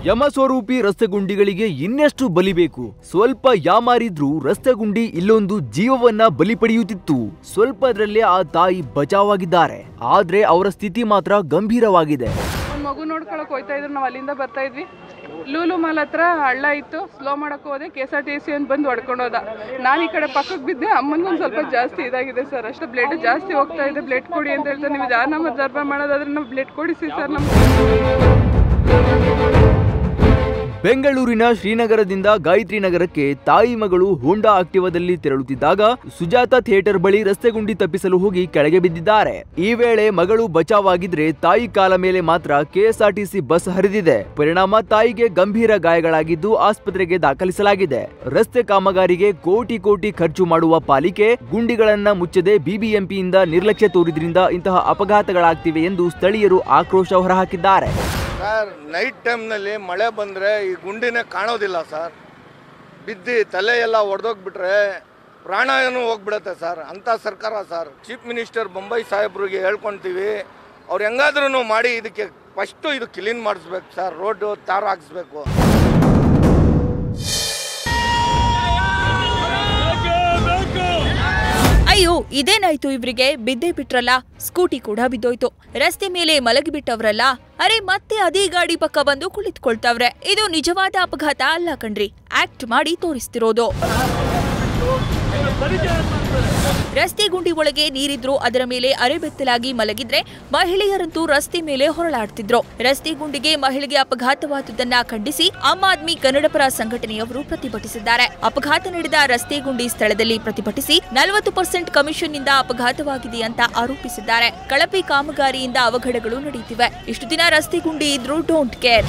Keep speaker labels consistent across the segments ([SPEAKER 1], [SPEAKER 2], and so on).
[SPEAKER 1] ಯಮಸ್ವರೂಪಿ ರಸ್ತೆ ಗುಂಡಿಗಳಿಗೆ ಇನ್ನೆಷ್ಟು ಬಲಿಬೇಕು ಸ್ವಲ್ಪ ಯಾಮಾರಿದ್ರೂ ರಸ್ತೆ ಗುಂಡಿ ಇಲ್ಲೊಂದು ಜೀವವನ್ನ ಬಲಿ ಪಡೆಯುತ್ತಿತ್ತು ಸ್ವಲ್ಪದ್ರಲ್ಲೇ ಆ ತಾಯಿ ಬಚಾವಾಗಿದ್ದಾರೆ ಆದ್ರೆ ಅವರ ಸ್ಥಿತಿ ಮಾತ್ರ ಗಂಭೀರವಾಗಿದೆ
[SPEAKER 2] ಒಂದು ಮಗು ನೋಡ್ಕೊಳಕ್ ಹೋಯ್ತಾ ಇದ್ರು ನಾವು ಅಲ್ಲಿಂದ ಬರ್ತಾ ಇದ್ವಿ ಲೂಲು ಮಾಲ್ ಹತ್ರ ಹಳ್ಳ ಇತ್ತು ಸ್ಲೋ ಮಾಡಕ್ ಹೋದೆ K S R T C ಅಂತ ಬಂದು ಹೊಡ್ಕೊಂಡು ಹೋದ ನಾನು ಈ ಕಡೆ ಪಕ್ಕಕ್ಕೆ ಬಿದ್ದೆ ಅಮ್ಮನಿಗೆ ಒಂದು ಸ್ವಲ್ಪ ಜಾಸ್ತಿ ಇದಾಗಿದೆ ಸರ್ ಅಷ್ಟು ಬ್ಲಡ್ ಜಾಸ್ತಿ ಹೋಗ್ತಾ ಇದೆ ಬ್ಲಡ್ ಕೊಡಿ ಅಂತ ಹೇಳ್ತಾರೆ ನೀವು ಜಾನಮ ದರ್ಬ ಮಾಡೋದಾದ್ರೆ ನಾವು ಬ್ಲಡ್ ಕೊಡಿಸಿ ಸರ್ ನಮ್ಗೆ
[SPEAKER 1] ಬೆಂಗಳೂರಿನ ಶ್ರೀನಗರದಿಂದ ಗಾಯತ್ರಿ ನಗರಕ್ಕೆ ತಾಯಿ ಮಗಳು ಹೋಂಡಾ ಆಕ್ಟಿವಾದಲ್ಲಿ ತೆರಳುತ್ತಿದ್ದಾಗ ಸುಜಾತ ಥಿಯೇಟರ್ ಬಳಿ ರಸ್ತೆ ಗುಂಡಿ ತಪ್ಪಿಸಲು ಹೋಗಿ ಕೆಳಗೆ ಬಿದ್ದಿದ್ದಾರೆ ಈ ವೇಳೆ ಮಗಳು ಬಚಾವಾಗಿದ್ರೆ ತಾಯಿ ಕಾಲ ಮೇಲೆ ಮಾತ್ರ ಕೆಎಸ್ಆರ್ಟಿಸಿ ಬಸ್ ಹರಿದಿದೆ ಪರಿಣಾಮ ತಾಯಿಗೆ ಗಂಭೀರ ಗಾಯಗಳಾಗಿದ್ದು ಆಸ್ಪತ್ರೆಗೆ ದಾಖಲಿಸಲಾಗಿದೆ ರಸ್ತೆ ಕಾಮಗಾರಿಗೆ ಕೋಟಿ ಕೋಟಿ ಖರ್ಚು ಮಾಡುವ ಪಾಲಿಕೆ ಗುಂಡಿಗಳನ್ನ ಮುಚ್ಚದೆ ಬಿಬಿಎಂಪಿಯಿಂದ ನಿರ್ಲಕ್ಷ್ಯ ತೋರಿದ್ರಿಂದ ಇಂತಹ ಅಪಘಾತಗಳಾಗ್ತಿವೆ ಎಂದು ಸ್ಥಳೀಯರು ಆಕ್ರೋಶ ಹೊರಹಾಕಿದ್ದಾರೆ
[SPEAKER 3] ಸರ್ ನೈಟ್ ಟೈಮ್ನಲ್ಲಿ ಮಳೆ ಬಂದರೆ ಈ ಗುಂಡಿನೇ ಕಾಣೋದಿಲ್ಲ ಸರ್ ಬಿದ್ದು ತಲೆ ಎಲ್ಲ ಒಡೆದೋಗ್ಬಿಟ್ರೆ ಪ್ರಾಣ ಏನು ಹೋಗ್ಬಿಡತ್ತೆ ಸರ್ ಅಂಥ ಸರ್ಕಾರ ಸರ್ ಚೀಫ್ ಮಿನಿಸ್ಟರ್ ಬೊಂಬೈ ಸಾಹೇಬ್ರಿಗೆ ಹೇಳ್ಕೊಳ್ತೀವಿ ಅವ್ರು ಹೆಂಗಾದ್ರೂ ಮಾಡಿ ಇದಕ್ಕೆ ಫಸ್ಟು ಇದು ಕ್ಲೀನ್ ಮಾಡಿಸ್ಬೇಕು ಸರ್ ರೋಡು ತಾರು ಹಾಕ್ಸ್ಬೇಕು
[SPEAKER 4] ಅಯ್ಯೋ ಇದೇನಾಯ್ತು ಇವ್ರಿಗೆ ಬಿದ್ದೇ ಬಿಟ್ರಲ್ಲ ಸ್ಕೂಟಿ ಕೂಡ ಬಿದ್ದೋಯ್ತು ರಸ್ತೆ ಮೇಲೆ ಮಲಗಿಬಿಟ್ಟವ್ರಲ್ಲ ಅರೆ ಮತ್ತೆ ಅದೇ ಗಾಡಿ ಪಕ್ಕ ಬಂದು ಕುಳಿತುಕೊಳ್ತಾವ್ರೆ ಇದು ನಿಜವಾದ ಅಪಘಾತ ಅಲ್ಲ ಕಣ್ರಿ ಆಕ್ಟ್ ಮಾಡಿ ತೋರಿಸ್ತಿರೋದು ರಸ್ತೆ ಗುಂಡಿ ಒಳಗೆ ನೀರಿದ್ರು ಅದರ ಮೇಲೆ ಅರೆಬೆತ್ತಲಾಗಿ ಮಲಗಿದ್ರೆ ಮಹಿಳೆಯರಂತೂ ರಸ್ತೆ ಮೇಲೆ ಹೊರಳಾಡ್ತಿದ್ರು ರಸ್ತೆ ಗುಂಡಿಗೆ ಮಹಿಳೆಗೆ ಅಪಘಾತವಾದುದನ್ನ ಖಂಡಿಸಿ ಆಮ್ ಆದ್ಮಿ ಕನ್ನಡಪರ ಸಂಘಟನೆಯವರು ಪ್ರತಿಭಟಿಸಿದ್ದಾರೆ ಅಪಘಾತ ನಡೆದ ರಸ್ತೆ ಗುಂಡಿ ಸ್ಥಳದಲ್ಲಿ ಪ್ರತಿಭಟಿಸಿ ನಲವತ್ತು ಪರ್ಸೆಂಟ್ ಕಮಿಷನ್ನಿಂದ ಅಪಘಾತವಾಗಿದೆ ಅಂತ ಆರೋಪಿಸಿದ್ದಾರೆ ಕಳಪೆ ಕಾಮಗಾರಿಯಿಂದ ಅವಘಡಗಳು ನಡೆಯುತ್ತಿವೆ ಇಷ್ಟು ದಿನ ರಸ್ತೆ ಗುಂಡಿ ಇದ್ರೂ ಡೋಂಟ್ ಕೇರ್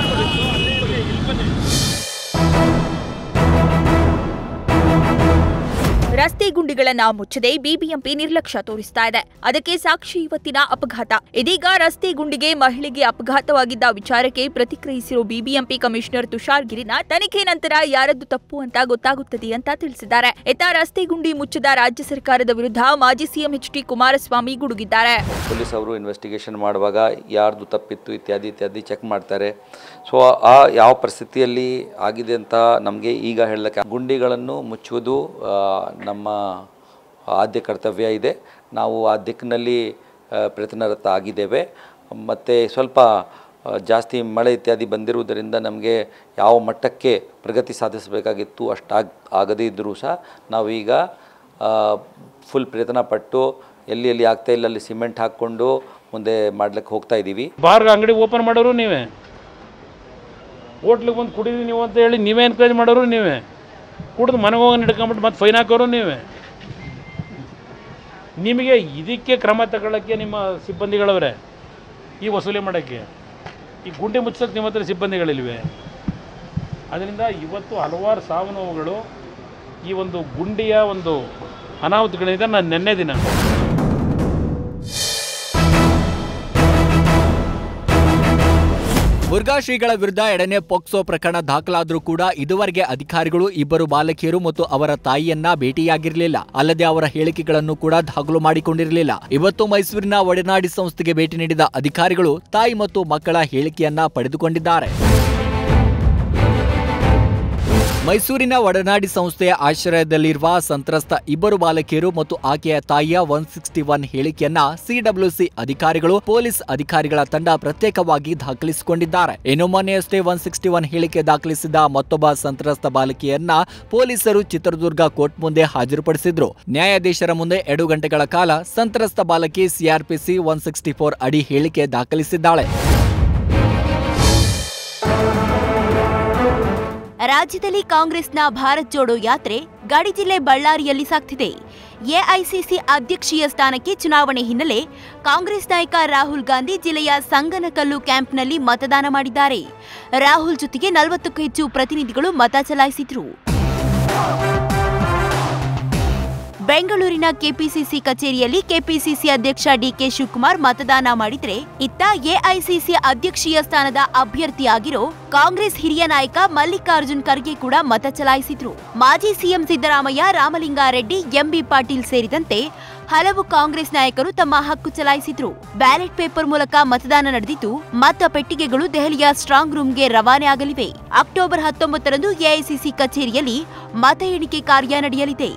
[SPEAKER 4] ರಸ್ತೆ ಗುಂಡಿಗಳನ್ನ ಮುಚ್ಚದೆ ಬಿಬಿಎಂಪಿ ನಿರ್ಲಕ್ಷ್ಯ ತೋರಿಸ್ತಾ ಇದೆ ಅದಕ್ಕೆ ಸಾಕ್ಷಿ ಇವತ್ತಿನ ಅಪಘಾತ ಇದೀಗ ರಸ್ತೆ ಗುಂಡಿಗೆ ಮಹಿಳೆಗೆ ಅಪಘಾತವಾಗಿದ್ದ ವಿಚಾರಕ್ಕೆ ಪ್ರತಿಕ್ರಿಯಿಸಿರೋ ಬಿಬಿಎಂಪಿ ಕಮಿಷನರ್ ತುಷಾರ್ ಗಿರಿನಾಥ್ ತನಿಖೆ ನಂತರ ಯಾರದ್ದು ತಪ್ಪು ಅಂತ ಗೊತ್ತಾಗುತ್ತದೆ ಅಂತ ತಿಳಿಸಿದ್ದಾರೆ ಇತ್ತ ರಸ್ತೆ ಗುಂಡಿ ಮುಚ್ಚದ ರಾಜ್ಯ ಸರ್ಕಾರದ ವಿರುದ್ಧ ಮಾಜಿ ಸಿಎಂ ಎಚ್ ಡಿ ಕುಮಾರಸ್ವಾಮಿ ಗುಡುಗಿದ್ದಾರೆ
[SPEAKER 5] ಪೊಲೀಸ್ ಅವರು ಇನ್ವೆಸ್ಟಿಗೇಷನ್ ಮಾಡುವಾಗ ಯಾರ್ದು ತಪ್ಪಿತ್ತು ಇತ್ಯಾದಿ ಇತ್ಯಾದಿ ಚೆಕ್ ಮಾಡ್ತಾರೆ ಸೊ ಆ ಯಾವ ಪರಿಸ್ಥಿತಿಯಲ್ಲಿ ಆಗಿದೆ ಅಂತ ನಮಗೆ ಈಗ ಹೇಳಲಿಕ್ಕೆ ಗುಂಡಿಗಳನ್ನು ಮುಚ್ಚುವುದು ಆ, ನಮ್ಮ ಆದ್ಯ ಕರ್ತವ್ಯ ಇದೆ ನಾವು ಆ ದಿಕ್ಕಿನಲ್ಲಿ ಆ, ಪ್ರಯತ್ನರತ ಆಗಿದ್ದೇವೆ ಮತ್ತು ಸ್ವಲ್ಪ ಆ, ಜಾಸ್ತಿ ಮಳೆ ಇತ್ಯಾದಿ ಬಂದಿರುವುದರಿಂದ ನಮಗೆ ಯಾವ ಮಟ್ಟಕ್ಕೆ ಪ್ರಗತಿ ಸಾಧಿಸಬೇಕಾಗಿತ್ತು ಅಷ್ಟಾಗ್ ಆಗದೇ ಇದ್ದರೂ ಸಹ ನಾವೀಗ ಫುಲ್ ಪ್ರಯತ್ನ ಪಟ್ಟು ಎಲ್ಲಿ ಎಲ್ಲಿ ಆಗ್ತಾ ಇಲ್ಲ ಅಲ್ಲಿ ಸಿಮೆಂಟ್ ಹಾಕ್ಕೊಂಡು ಮುಂದೆ ಮಾಡ್ಲಿಕ್ಕೆ ಹೋಗ್ತಾ ಇದ್ದೀವಿ
[SPEAKER 6] ಬಾರ್ಗೆ ಅಂಗಡಿ ಓಪನ್ ಮಾಡೋರು ನೀವೇ ಹೋಟ್ಲಿಗೆ ಬಂದು ಕುಡೀರಿ ನೀವು ಅಂತ ಹೇಳಿ ನೀವೇ ಎನ್ಕರೇಜ್ ಮಾಡೋರು ನೀವೇ ಕುಡಿದು ಮನೆಗೆ ಹೋಗಿ ಹಿಡ್ಕೊಂಬಿಟ್ಟು ಮತ್ತೆ ಫೈನ್ ಹಾಕೋರು ನೀವೇ ನಿಮಗೆ ಇದಕ್ಕೆ ಕ್ರಮ ತಗೊಳ್ಳೋಕ್ಕೆ ನಿಮ್ಮ ಸಿಬ್ಬಂದಿಗಳವರೇ ಈ ವಸೂಲಿ ಮಾಡೋಕ್ಕೆ ಈ ಗುಂಡಿ ಮುಚ್ಚೋಕ್ಕೆ ನಿಮ್ಮ ಹತ್ರ ಸಿಬ್ಬಂದಿಗಳಿಲ್ವೇ ಅದರಿಂದ ಇವತ್ತು ಹಲವಾರು ಸಾವು ನೋವುಗಳು ಈ ಒಂದು ಗುಂಡಿಯ ಒಂದು ಅನಾಹುತಗಳಿಂದ ನಾನು ನೆನ್ನೆ ದಿನ
[SPEAKER 7] ಮುರುಘಾ ಶ್ರೀಗಳ ವಿರುದ್ಧ ಎರಡನೇ ಪೋಕ್ಸೋ ಪ್ರಕರಣ ದಾಖಲಾದರೂ ಕೂಡ ಇದುವರೆಗೆ ಅಧಿಕಾರಿಗಳು ಇಬ್ಬರು ಬಾಲಕಿಯರು ಮತ್ತು ಅವರ ತಾಯಿಯನ್ನ ಭೇಟಿಯಾಗಿರಲಿಲ್ಲ ಅಲ್ಲದೆ ಅವರ ಹೇಳಿಕೆಗಳನ್ನು ಕೂಡ ದಾಖಲು ಮಾಡಿಕೊಂಡಿರಲಿಲ್ಲ ಇವತ್ತು ಮೈಸೂರಿನ ಒಡನಾಡಿ ಸಂಸ್ಥೆಗೆ ಭೇಟಿ ನೀಡಿದ ಅಧಿಕಾರಿಗಳು ತಾಯಿ ಮತ್ತು ಮಕ್ಕಳ ಹೇಳಿಕೆಯನ್ನ ಪಡೆದುಕೊಂಡಿದ್ದಾರೆ ಮೈಸೂರಿನ ಒಡನಾಡಿ ಸಂಸ್ಥೆಯ ಆಶ್ರಯದಲ್ಲಿರುವ ಸಂತ್ರಸ್ತ ಇಬ್ಬರು ಬಾಲಕಿಯರು ಮತ್ತು ಆಕೆಯ ತಾಯಿಯ ಒನ್ ಸಿಕ್ಸ್ಟಿ ಒನ್ ಹೇಳಿಕೆಯನ್ನ ಸಿಡಬ್ಲ್ಯೂಸಿ ಅಧಿಕಾರಿಗಳು ಪೊಲೀಸ್ ಅಧಿಕಾರಿಗಳ ತಂಡ ಪ್ರತ್ಯೇಕವಾಗಿ ದಾಖಲಿಸಿಕೊಂಡಿದ್ದಾರೆ ಇನ್ನು ಮೊನ್ನೆಯಷ್ಟೇ ಒನ್ ಸಿಕ್ಸ್ಟಿ ಒನ್ ಹೇಳಿಕೆ ದಾಖಲಿಸಿದ ಮತ್ತೊಬ್ಬ ಸಂತ್ರಸ್ತ ಬಾಲಕಿಯನ್ನ ಪೊಲೀಸರು ಚಿತ್ರದುರ್ಗ ಕೋರ್ಟ್ ಮುಂದೆ ಹಾಜರುಪಡಿಸಿದ್ರು ನ್ಯಾಯಾಧೀಶರ ಮುಂದೆ ಎರಡು ಗಂಟೆಗಳ ಕಾಲ ಸಂತ್ರಸ್ತ ಬಾಲಕಿ ಸಿಆರ್ಪಿಸಿ ಒನ್ ಸಿಕ್ಸ್ಟಿ ಫೋರ್ ಅಡಿ ಹೇಳಿಕೆ ದಾಖಲಿಸಿದ್ದಾಳೆ
[SPEAKER 8] ರಾಜ್ಯದಲ್ಲಿ ಕಾಂಗ್ರೆಸ್ನ ಭಾರತ್ ಜೋಡೋ ಯಾತ್ರೆ ಗಡಿ ಜಿಲ್ಲೆ ಬಳ್ಳಾರಿಯಲ್ಲಿ ಸಾಗ್ತಿದೆ ಎಐಸಿಸಿ ಅಧ್ಯಕ್ಷೀಯ ಸ್ಥಾನಕ್ಕೆ ಚುನಾವಣೆ ಹಿನ್ನೆಲೆ ಕಾಂಗ್ರೆಸ್ ನಾಯಕ ರಾಹುಲ್ ಗಾಂಧಿ ಜಿಲ್ಲೆಯ ಸಂಗನಕಲ್ಲು ಕ್ಯಾಂಪ್ನಲ್ಲಿ ಮತದಾನ ಮಾಡಿದ್ದಾರೆ ರಾಹುಲ್ ಜೊತೆಗೆ ನಲವತ್ತಕ್ಕೂ ಹೆಚ್ಚು ಪ್ರತಿನಿಧಿಗಳು ಮತ ಚಲಾಯಿಸಿದ್ರು ಬೆಂಗಳೂರಿನ ಕೆಪಿಸಿಸಿ ಕಚೇರಿಯಲ್ಲಿ ಕೆಪಿಸಿಸಿ ಅಧ್ಯಕ್ಷ ಡಿಕೆ ಶಿವಕುಮಾರ್ ಮತದಾನ ಮಾಡಿದ್ರೆ ಇತ್ತ ಎಐಸಿಸಿ ಅಧ್ಯಕ್ಷೀಯ ಸ್ಥಾನದ ಅಭ್ಯರ್ಥಿಯಾಗಿರೋ ಕಾಂಗ್ರೆಸ್ ಹಿರಿಯ ನಾಯಕ ಮಲ್ಲಿಕಾರ್ಜುನ್ ಖರ್ಗೆ ಕೂಡ ಮತ ಚಲಾಯಿಸಿದ್ರು ಮಾಜಿ ಸಿಎಂ ಸಿದ್ದರಾಮಯ್ಯ ರಾಮಲಿಂಗಾರೆಡ್ಡಿ ಎಂಬಿ ಪಾಟೀಲ್ ಸೇರಿದಂತೆ ಹಲವು ಕಾಂಗ್ರೆಸ್ ನಾಯಕರು ತಮ್ಮ ಹಕ್ಕು ಚಲಾಯಿಸಿದ್ರು ಬ್ಯಾಲೆಟ್ ಪೇಪರ್ ಮೂಲಕ ಮತದಾನ ನಡೆದಿದ್ದು ಮತ ಪೆಟ್ಟಿಗೆಗಳು ದೆಹಲಿಯ ಸ್ಟ್ರಾಂಗ್ ರೂಮ್ಗೆ ರವಾನೆ ಆಗಲಿವೆ ಅಕ್ಟೋಬರ್ ಹತ್ತೊಂಬತ್ತರಂದು ಎಐಸಿಸಿ ಕಚೇರಿಯಲ್ಲಿ ಮತ ಎಣಿಕೆ ಕಾರ್ಯ ನಡೆಯಲಿದೆ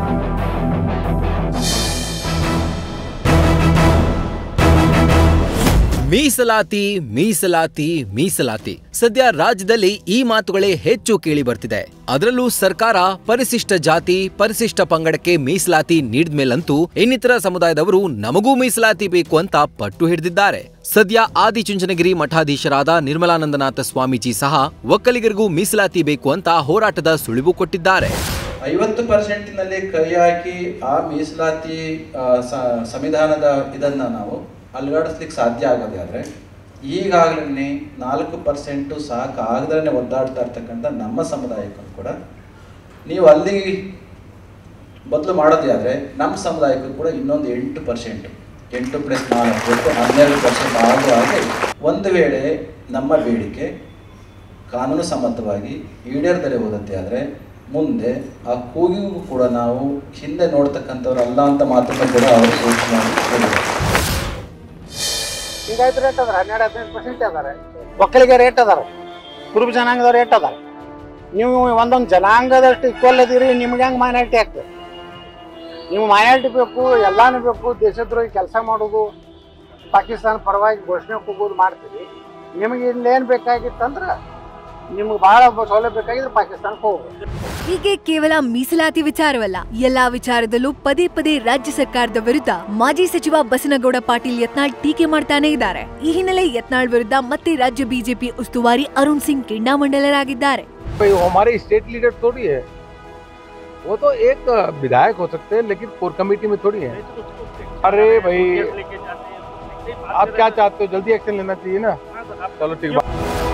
[SPEAKER 9] ಮೀಸಲಾತಿ ಮೀಸಲಾತಿ ಮೀಸಲಾತಿ ಸದ್ಯ ರಾಜ್ಯದಲ್ಲಿ ಈ ಮಾತುಗಳೇ ಹೆಚ್ಚು ಕೇಳಿ ಬರ್ತಿದೆ ಅದರಲ್ಲೂ ಸರ್ಕಾರ ಪರಿಶಿಷ್ಟ ಜಾತಿ ಪರಿಶಿಷ್ಟ ಪಂಗಡಕ್ಕೆ ಮೀಸಲಾತಿ ನೀಡಿದ್ಮೇಲಂತೂ ಇನ್ನಿತರ ಸಮುದಾಯದವರು ನಮಗೂ ಮೀಸಲಾತಿ ಬೇಕು ಅಂತ ಪಟ್ಟು ಹಿಡಿದಿದ್ದಾರೆ ಸದ್ಯ ಆದಿಚುಂಚನಗಿರಿ ಮಠಾಧೀಶರಾದ ನಿರ್ಮಲಾನಂದನಾಥ ಸ್ವಾಮೀಜಿ ಸಹ ಒಕ್ಕಲಿಗರಿಗೂ ಮೀಸಲಾತಿ ಬೇಕು ಅಂತ ಹೋರಾಟದ ಸುಳಿವು ಕೊಟ್ಟಿದ್ದಾರೆ
[SPEAKER 10] ಐವತ್ತು ಪರ್ಸೆಂಟ್ನಲ್ಲಿ ಕೈ ಹಾಕಿ ಆ ಮೀಸಲಾತಿ ಆ, ಸ- ಸಂವಿಧಾನದ ಇದನ್ನು ನಾವು ಅಲುಗಾಡಿಸ್ಲಿಕ್ಕೆ ಸಾಧ್ಯ ಆಗೋದೇ ಆದರೆ ಈಗಾಗಲೇ ನಾಲ್ಕು ಪರ್ಸೆಂಟು ಸಾಕಾಗದೇ ಒದ್ದಾಡ್ತಾ ಇರ್ತಕ್ಕಂಥ ನಮ್ಮ ಸಮುದಾಯಕ್ಕೂ ಕೂಡ ನೀವು ಅಲ್ಲಿ ಬದಲು ಮಾಡೋದೇ ಆದರೆ ನಮ್ಮ ಸಮುದಾಯಕ್ಕೂ ಕೂಡ ಇನ್ನೊಂದು ಎಂಟು ಪರ್ಸೆಂಟ್ ಎಂಟು ಪ್ಲಸ್ ನಾಲ್ಕು ಒಟ್ಟು ಹನ್ನೆರಡು ಪರ್ಸೆಂಟ್ ಆಗುವ ಹಾಗೆ ಒಂದು ವೇಳೆ ನಮ್ಮ ಬೇಡಿಕೆ ಕಾನೂನು ಸಮ್ಮತವಾಗಿ ಈಡೇರದಲ್ಲೇ ಹೋದಂತೆ ಆದರೆ ಮುಂದೆ ಆ ಕೂಗಿಗೂ ಕೂಡ ನಾವು ಹಿಂದೆ ನೋಡ್ತಕ್ಕಂಥವ್ರು ಅಲ್ಲ ಅಂತ ಮಾತನ್ನು ಕೂಡ ಅವರು ಸೂಕ್ಷ್ಮವಾಗಿ ಹೇಳಿದ್ದಾರೆ
[SPEAKER 11] ಹಿಂಗಾಯ್ತು ರೇಟ್ ಅದಾರ ಹನ್ನೆರಡು ಹದಿನೈದು ಪರ್ಸೆಂಟ್ ಅದಾರೆ ಒಕ್ಕಲಿಗೆ ರೇಟ್ ಅದಾರ ಕುರುಬ ಜನಾಂಗದ ರೇಟ್ ಅದಾರ ನೀವು ಒಂದೊಂದು ಜನಾಂಗದಷ್ಟು ಇಕ್ವಲ್ ಅದೀರಿ ನಿಮ್ಗೆ ಹೆಂಗೆ ಮೈನಾರಿಟಿ ಆಗ್ತದೆ ನೀವು ಮೈನಾರಿಟಿ ಬೇಕು ಎಲ್ಲಾನು ಬೇಕು ದೇಶದ್ರೋಹಿ ಕೆಲಸ ಮಾಡೋದು ಪಾಕಿಸ್ತಾನ ಪರವಾಗಿ ಘೋಷಣೆ ಕೂಗೋದು ಮಾಡ್ತೀರಿ ನಿಮಗೆ ಇಲ್ಲೇನು ಬೇಕಾಗಿತ್ತಂದ್ರೆ ನಿಮ್ಗೆ ಭಾಳ ಸೌಲಭ್ಯ ಬೇಕಾಗಿದ್ರೆ ಪಾಕಿಸ್ತಾನಕ್ಕೆ ಹೋಗ್ಬೇಕು
[SPEAKER 12] ಹೀಗೆ ಕೇವಲ ಮೀಸಲಾತಿ ವಿಚಾರವಲ್ಲ ಎಲ್ಲಾ ವಿಚಾರದಲ್ಲೂ ಪದೇ ಪದೇ ರಾಜ್ಯ ಸರ್ಕಾರದ ವಿರುದ್ಧ ಮಾಜಿ ಸಚಿವ ಬಸನಗೌಡ ಪಾಟೀಲ್ ಯತ್ನಾಳ್ ಟೀಕೆ ಮಾಡ್ತಾನೆ ಇದ್ದಾರೆ ಈ ಹಿನ್ನೆಲೆ ಯತ್ನಾಳ್ ವಿರುದ್ಧ ಮತ್ತೆ ರಾಜ್ಯ ಬಿಜೆಪಿ ಉಸ್ತುವಾರಿ ಅರುಣ್ ಸಿಂಗ್ ಕೆಂಡಾಮಂಡಲರಾಗಿದ್ದಾರೆ
[SPEAKER 13] भाई वो हमारे स्टेट लीडर थोड़ी है वो तो एक विधायक हो सकते हैं लेकिन कोर कमेटी में थोड़ी है अरे भाई आप क्या चाहते हो जल्दी एक्शन लेना चाहिए ना चलो ठीक बात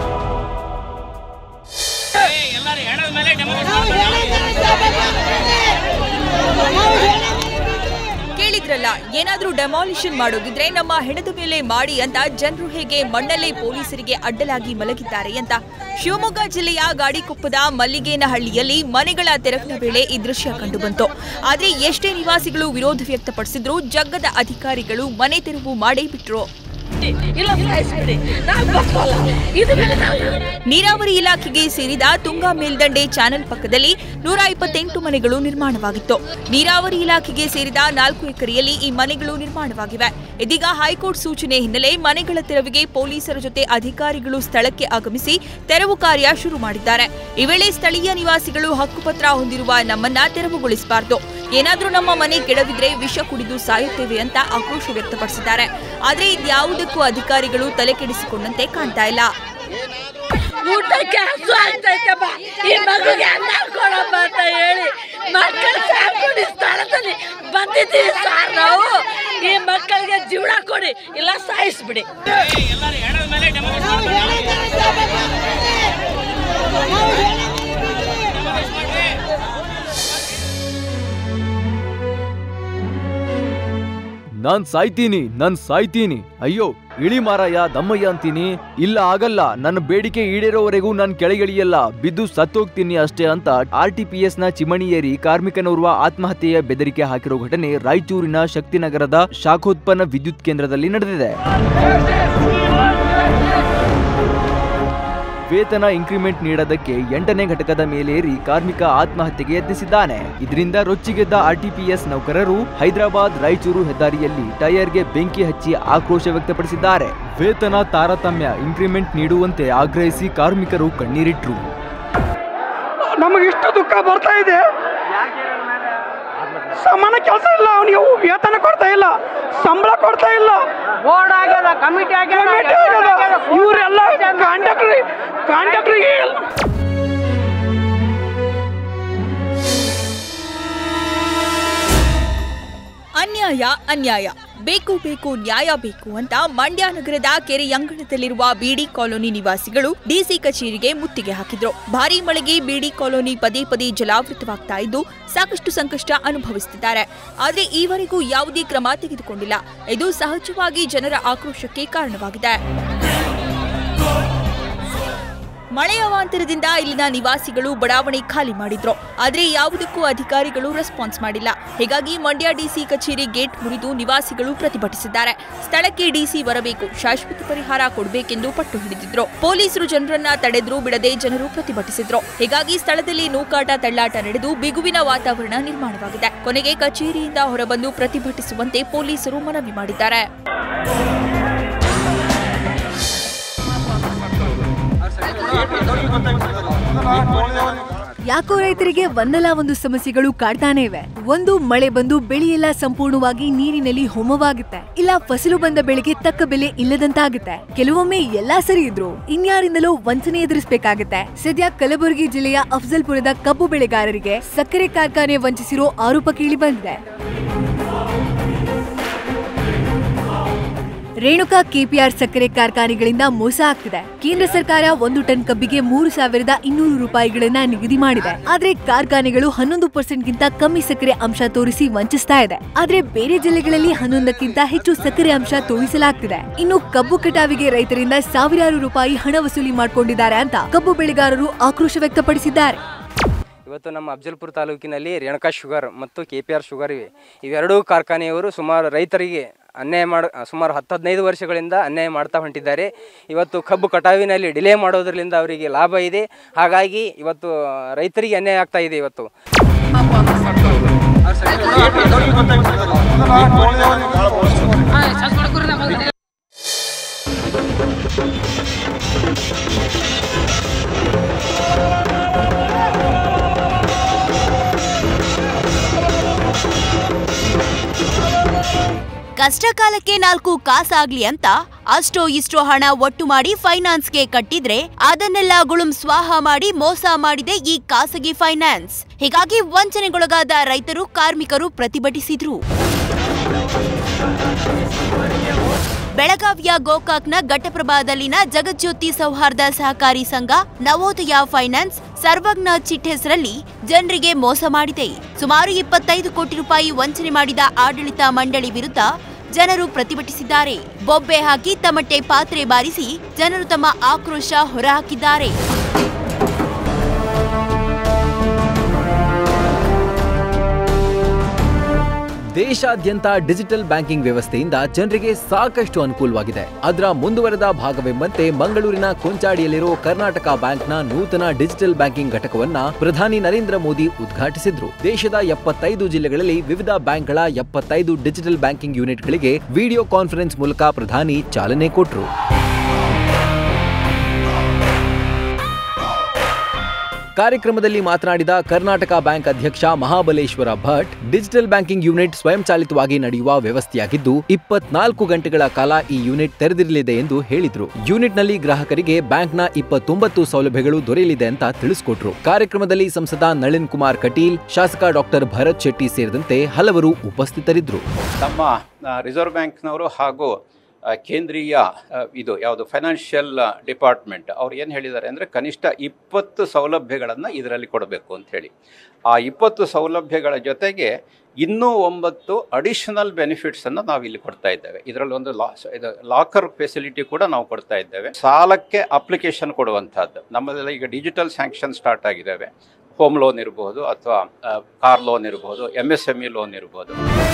[SPEAKER 4] ಕೇಳಿದ್ರಲ್ಲ ಏನಾದ್ರೂ ಡೆಮಾಲಿಷನ್ ಮಾಡೋದಿದ್ರೆ ನಮ್ಮ ಹೆಣದ ಮೇಲೆ ಮಾಡಿ ಅಂತ ಜನರು ಹೇಗೆ ಮಣ್ಣಲ್ಲೇ ಪೊಲೀಸರಿಗೆ ಅಡ್ಡಲಾಗಿ ಮಲಗಿದ್ದಾರೆ ಅಂತ ಶಿವಮೊಗ್ಗ ಜಿಲ್ಲೆಯ ಗಾಡಿಕೊಪ್ಪದ ಮಲ್ಲಿಗೇನಹಳ್ಳಿಯಲ್ಲಿ ಮನೆಗಳ ತೆರವಿನ ವೇಳೆ ಈ ದೃಶ್ಯ ಕಂಡುಬಂತು ಆದ್ರೆ ಎಷ್ಟೇ ನಿವಾಸಿಗಳು ವಿರೋಧ ವ್ಯಕ್ತಪಡಿಸಿದ್ರು ಜಗ್ಗದ ಅಧಿಕಾರಿಗಳು ಮನೆ ತೆರವು ಮಾಡೇ ಬಿಟ್ರು ನೀರಾವರಿ ಇಲಾಖೆಗೆ ಸೇರಿದ ತುಂಗಾ ಮೇಲ್ದಂಡೆ ಚಾನೆಲ್ ಪಕ್ಕದಲ್ಲಿ ನೂರ ಇಪ್ಪತ್ತೆಂಟು ಮನೆಗಳು ನಿರ್ಮಾಣವಾಗಿತ್ತು ನೀರಾವರಿ ಇಲಾಖೆಗೆ ಸೇರಿದ ನಾಲ್ಕು ಎಕರೆಯಲ್ಲಿ ಈ ಮನೆಗಳು ನಿರ್ಮಾಣವಾಗಿವೆ ಇದೀಗ ಹೈಕೋರ್ಟ್ ಸೂಚನೆ ಹಿನ್ನೆಲೆ ಮನೆಗಳ ತೆರವಿಗೆ ಪೊಲೀಸರ ಜೊತೆ ಅಧಿಕಾರಿಗಳು ಸ್ಥಳಕ್ಕೆ ಆಗಮಿಸಿ ತೆರವು ಕಾರ್ಯ ಶುರು ಮಾಡಿದ್ದಾರೆ ಈ ವೇಳೆ ಸ್ಥಳೀಯ ನಿವಾಸಿಗಳು ಹಕ್ಕುಪತ್ರ ಹೊಂದಿರುವ ನಮ್ಮನ್ನ ತೆರವುಗೊಳಿಸಬಾರದು ಏನಾದ್ರೂ ನಮ್ಮ ಮನೆ ಕೆಡವಿದ್ರೆ ವಿಷ ಕುಡಿದು ಸಾಯುತ್ತೇವೆ ಅಂತ ಆಕ್ರೋಶ ವ್ಯಕ್ತಪಡಿಸಿದ್ದಾರೆ ಆದ್ರೆ ಇದ್ಯಾವುದಕ್ಕೂ ಅಧಿಕಾರಿಗಳು ತಲೆ ಕೆಡಿಸಿಕೊಂಡಂತೆ ಕಾಣ್ತಾ ಇಲ್ಲ
[SPEAKER 14] ಊಟಕ್ಕೆ ಹಸು ಆಗ್ತೈತಮ್ಮ ಈ ಮಗುಗೆ ಅನ್ನ ಕೊಡಮ್ಮ ಅಂತ ಹೇಳಿ ಮಕ್ಕಳು ಸಾಕೊಂಡು ಸ್ಥಳದಲ್ಲಿ ಬಂದಿದ್ದೀವಿ ಸರ್ ನಾವು ಈ ಮಕ್ಕಳಿಗೆ ಜೀವನ ಕೊಡಿ ಇಲ್ಲ ಸಾಯಿಸ್ಬಿಡಿ
[SPEAKER 1] ನಾನ್ ಸಾಯ್ತೀನಿ ನಾನ್ ಸಾಯ್ತೀನಿ ಅಯ್ಯೋ ಇಳಿ ಮಾರಾಯ ದಮ್ಮಯ್ಯ ಅಂತೀನಿ ಇಲ್ಲ ಆಗಲ್ಲ ನನ್ನ ಬೇಡಿಕೆ ಈಡೇರೋವರೆಗೂ ನಾನ್ ಕೆಳಗಿಳಿಯಲ್ಲ ಬಿದ್ದು ಸತ್ತೋಗ್ತೀನಿ ಅಷ್ಟೇ ಅಂತ ಆರ್ ಟಿ ಪಿ ಎಸ್ ನ ಚಿಮಣಿ ಏರಿ ಕಾರ್ಮಿಕನೋರ್ವ ಆತ್ಮಹತ್ಯೆಯ ಬೆದರಿಕೆ ಹಾಕಿರೋ ಘಟನೆ ರಾಯಚೂರಿನ ಶಕ್ತಿನಗರದ ಶಾಖೋತ್ಪನ್ನ ವಿದ್ಯುತ್ ಕೇಂದ್ರದಲ್ಲಿ ನಡೆದಿದೆ ವೇತನ ಇಂಕ್ರಿಮೆಂಟ್ ನೀಡೋದಕ್ಕೆ ಎಂಟನೇ ಘಟಕದ ಮೇಲೇರಿ ಕಾರ್ಮಿಕ ಆತ್ಮಹತ್ಯೆಗೆ ಯತ್ನಿಸಿದ್ದಾನೆ ಇದರಿಂದ ರೊಚ್ಚಿಗೆದ್ದ ಆರ್ಟಿಪಿಎಸ್ ನೌಕರರು ಹೈದರಾಬಾದ್ ರಾಯಚೂರು ಹೆದ್ದಾರಿಯಲ್ಲಿ ಟೈರ್ಗೆ ಬೆಂಕಿ ಹಚ್ಚಿ ಆಕ್ರೋಶ ವ್ಯಕ್ತಪಡಿಸಿದ್ದಾರೆ ವೇತನ ತಾರತಮ್ಯ ಇಂಕ್ರಿಮೆಂಟ್ ನೀಡುವಂತೆ ಆಗ್ರಹಿಸಿ ಕಾರ್ಮಿಕರು ಕಣ್ಣೀರಿಟ್ರು
[SPEAKER 15] ನಮಗೆ ಇಷ್ಟು ದುಃಖ ಬರ್ತಾ ಇದೆ ಸಮಾನ ಕೆಲಸ ಇಲ್ಲ ಅವನಿಗೆ ವೇತನ ಕೊಡ್ತಾ ಇಲ್ಲ ಸಂಬಳ ಕೊಡ್ತಾ ಇಲ್ಲ
[SPEAKER 11] ಬೋರ್ಡ್ ಆಗ್ಯದ ಕಮಿಟಿ
[SPEAKER 15] ಕಮಿಟಿ ಆಗ್ಯದ ಇವರೆಲ್ಲ ಕಾಂಟ್ರಾಕ್ಟ್ರಿ ಕಾಂಟ್ರಾಕ್ಟ್ರಿಗೆ
[SPEAKER 4] ಅನ್ಯಾಯ ಅನ್ಯಾಯ ಬೇಕು ಬೇಕು ನ್ಯಾಯ ಬೇಕು ಅಂತ ಮಂಡ್ಯ ನಗರದ ಕೆರೆಯಂಗಣದಲ್ಲಿರುವ ಬಿಡಿ ಕಾಲೋನಿ ನಿವಾಸಿಗಳು ಡಿಸಿ ಕಚೇರಿಗೆ ಮುತ್ತಿಗೆ ಹಾಕಿದ್ರು ಭಾರೀ ಮಳೆಗೆ ಬಿಡಿ ಕಾಲೋನಿ ಪದೇ ಪದೇ ಜಲಾವೃತವಾಗ್ತಾ ಇದ್ದು ಸಾಕಷ್ಟು ಸಂಕಷ್ಟ ಅನುಭವಿಸುತ್ತಿದ್ದಾರೆ ಆದರೆ ಈವರೆಗೂ ಯಾವುದೇ ಕ್ರಮ ತೆಗೆದುಕೊಂಡಿಲ್ಲ ಇದು ಸಹಜವಾಗಿ ಜನರ ಆಕ್ರೋಶಕ್ಕೆ ಕಾರಣವಾಗಿದೆ ಮಳೆಯ ಅವಾಂತರದಿಂದ ಇಲ್ಲಿನ ನಿವಾಸಿಗಳು ಬಡಾವಣೆ ಖಾಲಿ ಮಾಡಿದ್ರು ಆದರೆ ಯಾವುದಕ್ಕೂ ಅಧಿಕಾರಿಗಳು ರೆಸ್ಪಾನ್ಸ್ ಮಾಡಿಲ್ಲ ಹೀಗಾಗಿ ಮಂಡ್ಯ ಡಿಸಿ ಕಚೇರಿ ಗೇಟ್ ಮುರಿದು ನಿವಾಸಿಗಳು ಪ್ರತಿಭಟಿಸಿದ್ದಾರೆ ಸ್ಥಳಕ್ಕೆ ಡಿಸಿ ಬರಬೇಕು ಶಾಶ್ವತ ಪರಿಹಾರ ಕೊಡಬೇಕೆಂದು ಪಟ್ಟು ಹಿಡಿದಿದ್ರು ಪೊಲೀಸರು ಜನರನ್ನ ತಡೆದ್ರು ಬಿಡದೆ ಜನರು ಪ್ರತಿಭಟಿಸಿದ್ರು ಹೀಗಾಗಿ ಸ್ಥಳದಲ್ಲಿ ನೂಕಾಟ ತಳ್ಳಾಟ ನಡೆದು ಬಿಗುವಿನ ವಾತಾವರಣ ನಿರ್ಮಾಣವಾಗಿದೆ ಕೊನೆಗೆ ಕಚೇರಿಯಿಂದ ಹೊರಬಂದು ಪ್ರತಿಭಟಿಸುವಂತೆ ಪೊಲೀಸರು ಮನವಿ ಮಾಡಿದ್ದಾರೆ
[SPEAKER 12] ಯಾಕೋ ರೈತರಿಗೆ ಒಂದಲ್ಲ ಒಂದು ಸಮಸ್ಯೆಗಳು ಕಾಡ್ತಾನೆ ಇವೆ ಒಂದು ಮಳೆ ಬಂದು ಬೆಳೆಯೆಲ್ಲ ಸಂಪೂರ್ಣವಾಗಿ ನೀರಿನಲ್ಲಿ ಹೋಮವಾಗುತ್ತೆ ಇಲ್ಲ ಫಸಲು ಬಂದ ಬೆಳೆಗೆ ತಕ್ಕ ಬೆಲೆ ಇಲ್ಲದಂತಾಗುತ್ತೆ ಕೆಲವೊಮ್ಮೆ ಎಲ್ಲಾ ಸರಿ ಇದ್ರು ಇನ್ಯಾರಿಂದಲೋ ವಂಚನೆ ಎದುರಿಸಬೇಕಾಗತ್ತೆ ಸದ್ಯ ಕಲಬುರಗಿ ಜಿಲ್ಲೆಯ ಅಫ್ಜಲ್ಪುರದ ಕಬ್ಬು ಬೆಳೆಗಾರರಿಗೆ ಸಕ್ಕರೆ ಕಾರ್ಖಾನೆ ವಂಚಿಸಿರೋ ಆರೋಪ ಕೇಳಿ ಬಂದಿದೆ ರೇಣುಕಾ ಕೆಪಿಆರ್ ಸಕ್ಕರೆ ಕಾರ್ಖಾನೆಗಳಿಂದ ಮೋಸ ಆಗ್ತಿದೆ ಕೇಂದ್ರ ಸರ್ಕಾರ ಒಂದು ಟನ್ ಕಬ್ಬಿಗೆ ಮೂರು ಸಾವಿರದ ಇನ್ನೂರು ರೂಪಾಯಿಗಳನ್ನ ನಿಗದಿ ಮಾಡಿದೆ ಆದ್ರೆ ಕಾರ್ಖಾನೆಗಳು ಹನ್ನೊಂದು ಪರ್ಸೆಂಟ್ ಗಿಂತ ಕಮ್ಮಿ ಸಕ್ಕರೆ ಅಂಶ ತೋರಿಸಿ ವಂಚಿಸ್ತಾ ಇದೆ ಆದ್ರೆ ಬೇರೆ ಜಿಲ್ಲೆಗಳಲ್ಲಿ ಹನ್ನೊಂದಕ್ಕಿಂತ ಹೆಚ್ಚು ಸಕ್ಕರೆ ಅಂಶ ತೋರಿಸಲಾಗ್ತಿದೆ ಇನ್ನು ಕಬ್ಬು ಕಟಾವಿಗೆ ರೈತರಿಂದ ಸಾವಿರಾರು ರೂಪಾಯಿ ಹಣ ವಸೂಲಿ ಮಾಡಿಕೊಂಡಿದ್ದಾರೆ ಅಂತ ಕಬ್ಬು ಬೆಳೆಗಾರರು ಆಕ್ರೋಶ ವ್ಯಕ್ತಪಡಿಸಿದ್ದಾರೆ
[SPEAKER 16] ಇವತ್ತು ನಮ್ಮ ಅಫ್ಜಲ್ಪುರ ತಾಲೂಕಿನಲ್ಲಿ ರೇಣುಕಾ ಶುಗರ್ ಮತ್ತು ಕೆ ಪಿ ಆರ್ ಶುಗರ್ ಇವೆ ಇವೆರಡೂ ಕಾರ್ಖಾನೆಯವರು ಸುಮಾರು ರೈತರಿಗೆ ಅನ್ಯಾಯ ಮಾಡ ಸುಮಾರು ಹತ್ತು ಹದಿನೈದು ವರ್ಷಗಳಿಂದ ಅನ್ಯಾಯ ಮಾಡ್ತಾ ಹೊಂಟಿದ್ದಾರೆ ಇವತ್ತು ಕಬ್ಬು ಕಟಾವಿನಲ್ಲಿ ಡಿಲೇ ಮಾಡೋದ್ರಿಂದ ಅವರಿಗೆ ಲಾಭ ಇದೆ ಹಾಗಾಗಿ ಇವತ್ತು ರೈತರಿಗೆ ಅನ್ಯಾಯ ಆಗ್ತಾ ಇದೆ ಇವತ್ತು
[SPEAKER 8] ಕಷ್ಟ ಕಾಲಕ್ಕೆ ನಾಲ್ಕು ಕಾಸಾಗ್ಲಿ ಅಂತ ಅಷ್ಟೋ ಇಷ್ಟೋ ಹಣ ಒಟ್ಟು ಮಾಡಿ ಫೈನಾನ್ಸ್ಗೆ ಕಟ್ಟಿದ್ರೆ ಅದನ್ನೆಲ್ಲ ಗುಳುಂ ಸ್ವಾಹ ಮಾಡಿ ಮೋಸ ಮಾಡಿದೆ ಈ ಖಾಸಗಿ ಫೈನಾನ್ಸ್ ಹೀಗಾಗಿ ವಂಚನೆಗೊಳಗಾದ ರೈತರು ಕಾರ್ಮಿಕರು ಪ್ರತಿಭಟಿಸಿದ್ರು ಬೆಳಗಾವಿಯ ಗೋಕಾಕ್ನ ಘಟಪ್ರಭಾದಲ್ಲಿನ ಜಗಜ್ಯೋತಿ ಸೌಹಾರ್ದ ಸಹಕಾರಿ ಸಂಘ ನವೋದಯ ಫೈನಾನ್ಸ್ ಸರ್ವಜ್ಞ ಚಿಟ್ ಹೆಸರಲ್ಲಿ ಜನರಿಗೆ ಮೋಸ ಮಾಡಿದೆ ಸುಮಾರು ಇಪ್ಪತ್ತೈದು ಕೋಟಿ ರೂಪಾಯಿ ವಂಚನೆ ಮಾಡಿದ ಆಡಳಿತ ಮಂಡಳಿ ವಿರುದ್ಧ ಜನರು ಪ್ರತಿಭಟಿಸಿದ್ದಾರೆ ಬೊಬ್ಬೆ ಹಾಕಿ ತಮಟೆ ಪಾತ್ರೆ ಬಾರಿಸಿ ಜನರು ತಮ್ಮ ಆಕ್ರೋಶ ಹೊರಹಾಕಿದ್ದಾರೆ
[SPEAKER 9] ದೇಶಾದ್ಯಂತ ಡಿಜಿಟಲ್ ಬ್ಯಾಂಕಿಂಗ್ ವ್ಯವಸ್ಥೆಯಿಂದ ಜನರಿಗೆ ಸಾಕಷ್ಟು ಅನುಕೂಲವಾಗಿದೆ ಅದರ ಮುಂದುವರೆದ ಭಾಗವೆಂಬಂತೆ ಮಂಗಳೂರಿನ ಕೊಂಚಾಡಿಯಲ್ಲಿರೋ ಕರ್ನಾಟಕ ಬ್ಯಾಂಕ್ನ ನೂತನ ಡಿಜಿಟಲ್ ಬ್ಯಾಂಕಿಂಗ್ ಘಟಕವನ್ನ ಪ್ರಧಾನಿ ನರೇಂದ್ರ ಮೋದಿ ಉದ್ಘಾಟಿಸಿದ್ರು ದೇಶದ ಎಪ್ಪತ್ತೈದು ಜಿಲ್ಲೆಗಳಲ್ಲಿ ವಿವಿಧ ಬ್ಯಾಂಕ್ಗಳ ಎಪ್ಪತ್ತೈದು ಡಿಜಿಟಲ್ ಬ್ಯಾಂಕಿಂಗ್ ಯೂನಿಟ್ಗಳಿಗೆ ವಿಡಿಯೋ ಕಾನ್ಫರೆನ್ಸ್ ಮೂಲಕ ಪ್ರಧಾನಿ ಚಾಲನೆ ಕೊಟ್ರು ಕಾರ್ಯಕ್ರಮದಲ್ಲಿ ಮಾತನಾಡಿದ ಕರ್ನಾಟಕ ಬ್ಯಾಂಕ್ ಅಧ್ಯಕ್ಷ Mahabaleshwara Bhat digital banking unit ಸ್ವಯಂಚಾಲಿತವಾಗಿ ನಡೆಯುವ ವ್ಯವಸ್ಥೆಯಾಗಿದ್ದು ಇಪ್ಪತ್ನಾಲ್ಕು ಗಂಟೆಗಳ ಕಾಲ ಈ ಯೂನಿಟ್ ತೆರೆದಿರಲಿದೆ ಎಂದು ಹೇಳಿದ್ರು ಯೂನಿಟ್ನಲ್ಲಿ ಗ್ರಾಹಕರಿಗೆ ಬ್ಯಾಂಕ್ನ ಇಪ್ಪತ್ತೊಂಬತ್ತು ಸೌಲಭ್ಯಗಳು ದೊರೆಯಲಿದೆ ಅಂತ ತಿಳಿಸಿಕೊಟ್ರು ಕಾರ್ಯಕ್ರಮದಲ್ಲಿ ಸಂಸದ ನಳಿನ್ ಕುಮಾರ್ ಕಟೀಲ್ ಶಾಸಕ ಡಾಕ್ಟರ್ ಭರತ್ ಶೆಟ್ಟಿ ಸೇರಿದಂತೆ ಹಲವರು ಉಪಸ್ಥಿತರಿದ್ದರು
[SPEAKER 17] ನಮ್ಮ ಆ, ರಿಸರ್ವ್ ಬ್ಯಾಂಕ್ನವರು ಹಾಗೂ ಆ, ಕೇಂದ್ರೀಯ ಆ, ಇದು ಯಾವುದು ಫೈನಾನ್ಷಿಯಲ್ ಡಿಪಾರ್ಟ್ಮೆಂಟ್ ಅವ್ರು ಏನು ಹೇಳಿದ್ದಾರೆ ಅಂದರೆ ಕನಿಷ್ಠ ಇಪ್ಪತ್ತು ಸೌಲಭ್ಯಗಳನ್ನು ಇದರಲ್ಲಿ ಕೊಡಬೇಕು ಅಂತ ಹೇಳಿ ಆ ಇಪ್ಪತ್ತು ಸೌಲಭ್ಯಗಳ ಜೊತೆಗೆ ಇನ್ನೂ ಒಂಬತ್ತು ಅಡಿಷನಲ್ ಬೆನಿಫಿಟ್ಸನ್ನು ನಾವು ಇಲ್ಲಿ ಕೊಡ್ತಾ ಇದ್ದೇವೆ ಇದರಲ್ಲಿ ಒಂದು ಲಾ ಇದು ಲಾಕರ್ ಫೆಸಿಲಿಟಿ ಕೂಡ ನಾವು ಕೊಡ್ತಾ ಇದ್ದೇವೆ ಸಾಲಕ್ಕೆ ಅಪ್ಲಿಕೇಶನ್ ಕೊಡುವಂಥದ್ದು ನಮ್ಮದೆಲ್ಲ ಈಗ ಡಿಜಿಟಲ್ ಸ್ಯಾಂಕ್ಷನ್ ಸ್ಟಾರ್ಟ್ ಆಗಿದ್ದಾವೆ ಹೋಮ್ ಲೋನ್ ಇರ್ಬೋದು ಅಥವಾ ಕಾರ್ ಲೋನ್ ಇರ್ಬೋದು M S M E loan ಇರ್ಬೋದು